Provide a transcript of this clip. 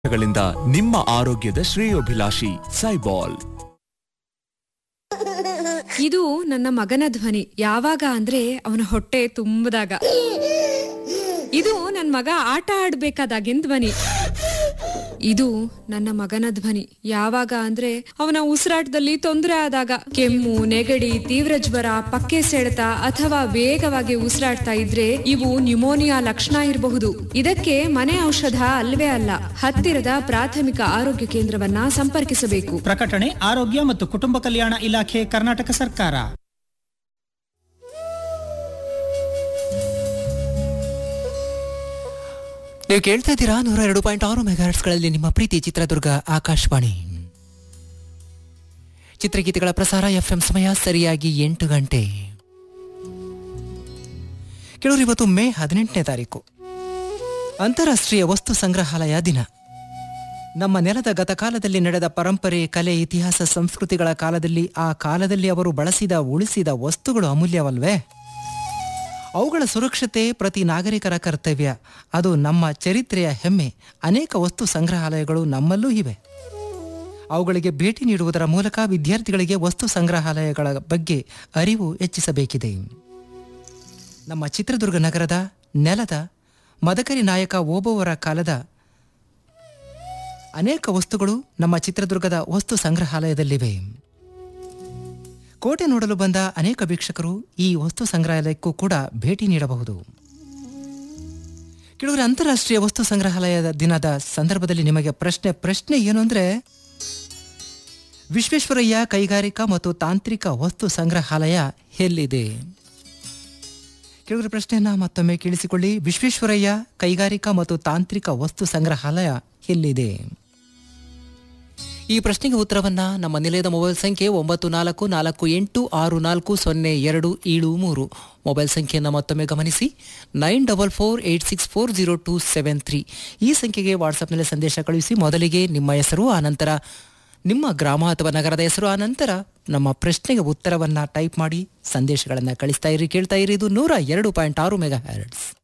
ಗಳಿಂದ ನಿಮ್ಮ ಆರೋಗ್ಯದ ಶ್ರೇಯೋಭಿಲಾಷಿ ಸೈಬಾಲ್ ಇದು ನನ್ನ ಮಗನ ಧ್ವನಿ ಯಾವಾಗ ಅಂದ್ರೆ ಅವನ ಹೊಟ್ಟೆ ತುಂಬದಾಗ ಇದು ನನ್ನ ಮಗ ಆಟ ಆಡ್ಬೇಕಾದಾಗಿನ ಧ್ವನಿ ಇದು ನನ್ನ ಮಗನ ಧ್ವನಿ ಯಾವಾಗ ಅಂದ್ರೆ ಅವನ ಉಸಿರಾಟದಲ್ಲಿ ತೊಂದರೆ ಆದಾಗ ಕೆಮ್ಮು ನೆಗಡಿ ತೀವ್ರ ಜ್ವರ ಪಕ್ಕೆ ಸೆಳೆತ ಅಥವಾ ವೇಗವಾಗಿ ಉಸಿರಾಡ್ತಾ ಇದ್ರೆ ಇವು ನ್ಯುಮೋನಿಯಾ ಲಕ್ಷಣ ಇರಬಹುದು ಇದಕ್ಕೆ ಮನೆ ಔಷಧ ಅಲ್ವೇ ಅಲ್ಲ ಹತ್ತಿರದ ಪ್ರಾಥಮಿಕ ಆರೋಗ್ಯ ಕೇಂದ್ರವನ್ನ ಸಂಪರ್ಕಿಸಬೇಕು ಪ್ರಕಟಣೆ ಆರೋಗ್ಯ ಮತ್ತು ಕುಟುಂಬ ಕಲ್ಯಾಣ ಇಲಾಖೆ ಕರ್ನಾಟಕ ಸರ್ಕಾರ ನೀವು ಕೇಳ್ತಾ ಇದ್ದೀರಾ ನೂರ ಎರಡು ಪಾಯಿಂಟ್ ಆರು ಮೆಗಾಹರ್ಟ್ಸ್ಗಳಲ್ಲಿ ನಿಮ್ಮ ಪ್ರೀತಿ ಚಿತ್ರದುರ್ಗ ಆಕಾಶವಾಣಿ ಚಿತ್ರಗೀತೆಗಳ ಪ್ರಸಾರ ಎಫ್ ಸಮಯ ಸರಿಯಾಗಿ ಎಂಟು ಗಂಟೆ ಕೆಲವರು ಇವತ್ತು ಮೇ ಹದಿನೆಂಟನೇ ತಾರೀಕು ಅಂತಾರಾಷ್ಟ್ರೀಯ ವಸ್ತು ಸಂಗ್ರಹಾಲಯ ದಿನ ನಮ್ಮ ನೆಲದ ಗತಕಾಲದಲ್ಲಿ ನಡೆದ ಪರಂಪರೆ ಕಲೆ ಇತಿಹಾಸ ಸಂಸ್ಕೃತಿಗಳ ಕಾಲದಲ್ಲಿ ಆ ಕಾಲದಲ್ಲಿ ಅವರು ಬಳಸಿದ ಉಳಿಸಿದ ವಸ್ತುಗಳು ಅಮೂಲ್ಯವಲ್ವೇ ಅವುಗಳ ಸುರಕ್ಷತೆ ಪ್ರತಿ ನಾಗರಿಕರ ಕರ್ತವ್ಯ ಅದು ನಮ್ಮ ಚರಿತ್ರೆಯ ಹೆಮ್ಮೆ ಅನೇಕ ವಸ್ತು ಸಂಗ್ರಹಾಲಯಗಳು ನಮ್ಮಲ್ಲೂ ಇವೆ ಅವುಗಳಿಗೆ ಭೇಟಿ ನೀಡುವುದರ ಮೂಲಕ ವಿದ್ಯಾರ್ಥಿಗಳಿಗೆ ವಸ್ತು ಸಂಗ್ರಹಾಲಯಗಳ ಬಗ್ಗೆ ಅರಿವು ಹೆಚ್ಚಿಸಬೇಕಿದೆ ನಮ್ಮ ಚಿತ್ರದುರ್ಗ ನಗರದ ನೆಲದ ಮದಕರಿ ನಾಯಕ ಓಬವ್ವರ ಕಾಲದ ಅನೇಕ ವಸ್ತುಗಳು ನಮ್ಮ ಚಿತ್ರದುರ್ಗದ ವಸ್ತು ಸಂಗ್ರಹಾಲಯದಲ್ಲಿವೆ ಕೋಟೆ ನೋಡಲು ಬಂದ ಅನೇಕ ವೀಕ್ಷಕರು ಈ ವಸ್ತು ಸಂಗ್ರಹಾಲಯಕ್ಕೂ ಕೂಡ ಭೇಟಿ ನೀಡಬಹುದು ಕೆಲವರು ಅಂತಾರಾಷ್ಟ್ರೀಯ ವಸ್ತು ಸಂಗ್ರಹಾಲಯದ ದಿನದ ಸಂದರ್ಭದಲ್ಲಿ ನಿಮಗೆ ಪ್ರಶ್ನೆ ಪ್ರಶ್ನೆ ಏನು ಅಂದ್ರೆ ವಿಶ್ವೇಶ್ವರಯ್ಯ ಕೈಗಾರಿಕಾ ಮತ್ತು ತಾಂತ್ರಿಕ ವಸ್ತು ಸಂಗ್ರಹಾಲಯ ಎಲ್ಲಿದೆ ಕೆಲವರ ಪ್ರಶ್ನೆಯನ್ನ ಮತ್ತೊಮ್ಮೆ ಕೇಳಿಸಿಕೊಳ್ಳಿ ವಿಶ್ವೇಶ್ವರಯ್ಯ ಕೈಗಾರಿಕಾ ಮತ್ತು ತಾಂತ್ರಿಕ ವಸ್ತು ಸಂಗ್ರಹಾಲಯ ಎಲ್ಲಿದೆ ಈ ಪ್ರಶ್ನೆಗೆ ಉತ್ತರವನ್ನ ನಮ್ಮ ನಿಲಯದ ಮೊಬೈಲ್ ಸಂಖ್ಯೆ ಒಂಬತ್ತು ನಾಲ್ಕು ನಾಲ್ಕು ಎಂಟು ಆರು ನಾಲ್ಕು ಸೊನ್ನೆ ಎರಡು ಏಳು ಮೂರು ಮೊಬೈಲ್ ಸಂಖ್ಯೆಯನ್ನು ಮತ್ತೊಮ್ಮೆ ಗಮನಿಸಿ nine double four eight six four zero two seven three ಈ ಸಂಖ್ಯೆಗೆ ವಾಟ್ಸಪ್ನಲ್ಲಿ ಸಂದೇಶ ಕಳುಹಿಸಿ ಮೊದಲಿಗೆ ನಿಮ್ಮ ಹೆಸರು ಆನಂತರ ನಿಮ್ಮ ಗ್ರಾಮ ಅಥವಾ ನಗರದ ಹೆಸರು ಆನಂತರ ನಮ್ಮ ಪ್ರಶ್ನೆಗೆ ಉತ್ತರವನ್ನ ಟೈಪ್ ಮಾಡಿ ಸಂದೇಶಗಳನ್ನು ಕಳಿಸ್ತಾ ಇರಿ ಕೇಳ್ತಾ ಇರಿ ಇದು ನೂರ ಎರಡು ಪಾಯಿಂಟ್ ಆರು ಮೆಗಾ ಹ್ಯಾರಡ್ಸ್